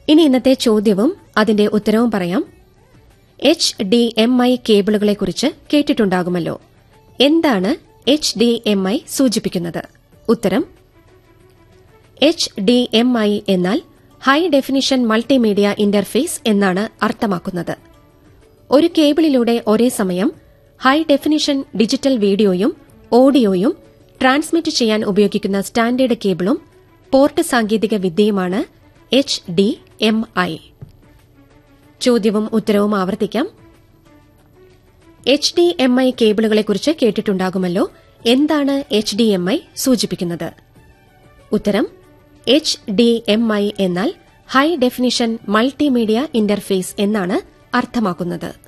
ഇനി ഇന്നത്തെ ചോദ്യവും അതിന്റെ ഉത്തരവും പറയാം എച്ച് ഡി എം ഐ കേബിളുകളെക്കുറിച്ച് കേട്ടിട്ടുണ്ടാകുമല്ലോ എന്താണ് എച്ച് ഡി എം ഐ സൂചിപ്പിക്കുന്നത് ഉത്തരം എച്ച് ഡി എം ഐ എന്നാൽ ഹൈ ഡെഫിനിഷൻ മൾട്ടിമീഡിയ ഇന്റർഫേസ് എന്നാണ് അർത്ഥമാക്കുന്നത് ഒരു കേബിളിലൂടെ ഒരേ സമയം ഹൈ ഡെഫിനിഷൻ ഡിജിറ്റൽ വീഡിയോയും ഓഡിയോയും ട്രാൻസ്മിറ്റ് ചെയ്യാൻ ഉപയോഗിക്കുന്ന സ്റ്റാൻഡേർഡ് കേബിളും പോർട്ട് സാങ്കേതിക വിദ്യയുമാണ് എച്ച് ഡി എം ഐ ചോദ്യവും ഉത്തരവും ആവർത്തിക്കാം എച്ച് ഡി എം ഐ കേബിളുകളെക്കുറിച്ച് കേട്ടിട്ടുണ്ടാകുമല്ലോ എന്താണ് എച്ച് ഡി എം ഐ സൂചിപ്പിക്കുന്നത് ഉത്തരം എച്ച് ഡി എം ഐ എന്നാൽ ഹൈ ഡെഫിനിഷൻ മൾട്ടിമീഡിയ ഇന്റർഫേസ് എന്നാണ് അർത്ഥമാക്കുന്നത്